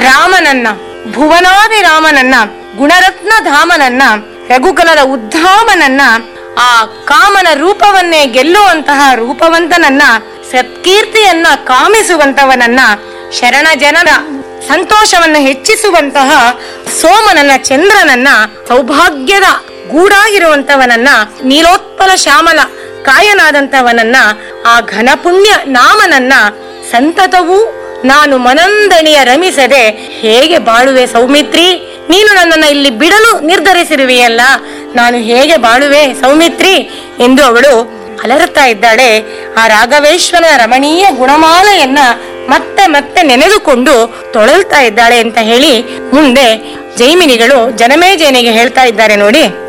ರಾಮನನ್ನ ಭುವನಾದಿ ರಾಮನನ್ನ ಗುಣರತ್ನ ಧಾಮನನ್ನ ರಘುಕುಲದ ಉದ್ಧಾಮನನ್ನ ಆ ಕಾಮನ ರೂಪವನ್ನೇ ಗೆಲ್ಲುವಂತಹ ರೂಪವಂತನನ್ನ ಸತ್ಕೀರ್ತಿಯನ್ನ ಕಾಮಿಸುವಂತವನನ್ನ ಶರಣ ಜನರ ಸಂತೋಷವನ್ನು ಹೆಚ್ಚಿಸುವಂತಹ ಸೋಮನನ್ನ ಚಂದ್ರನನ್ನ ಸೌಭಾಗ್ಯದ ಗೂಡಾಗಿರುವಂತವನನ್ನ ನೀಲೋತ್ಪಲ ಶ್ಯಾಮಲ ಕಾಯನಾದಂತವನನ್ನ ಆ ಘನಪುಣ್ಯ ನಾಮನನ್ನ ಸಂತತವೂ ನಾನು ಮನಂದಣಿಯ ರಮಿಸದೆ ಹೇಗೆ ಬಾಳುವೆ ಸೌಮಿತ್ರಿ ನೀನು ನನ್ನನ್ನು ಇಲ್ಲಿ ಬಿಡಲು ನಿರ್ಧರಿಸಿರುವೆಯಲ್ಲ ನಾನು ಹೇಗೆ ಬಾಳುವೆ ಸೌಮಿತ್ರಿ ಎಂದು ಅವಳು ಅಲರುತ್ತಾ ಇದ್ದಾಳೆ ಆ ರಾಘವೇಶ್ವರನ ರಮಣೀಯ ಗುಣಮಾಲೆಯನ್ನ ಮತ್ತೆ ಮತ್ತೆ ನೆನೆದುಕೊಂಡು ತೊಳಲ್ತಾ ಇದ್ದಾಳೆ ಅಂತ ಹೇಳಿ ಮುಂದೆ ಜೈಮಿನಿಗಳು ಜನಮೇಜಯನಿಗೆ ಹೇಳ್ತಾ ಇದ್ದಾರೆ ನೋಡಿ